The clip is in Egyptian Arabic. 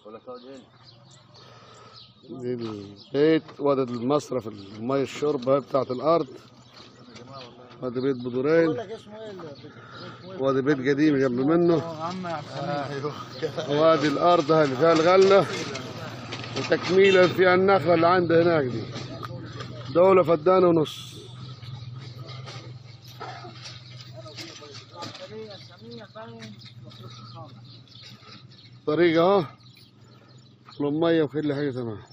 دي البيت وادي المصرف المية الشرب هاي بتاعت الأرض وادي بيت بدورين وادي بيت قديم جنب منه وادي الأرض هاي اللي فيها الغلة وتكميلا فيها النخلة اللي عندها هناك دي دولة فدانة ونص طريقة اهو المية وكل حاجة تمام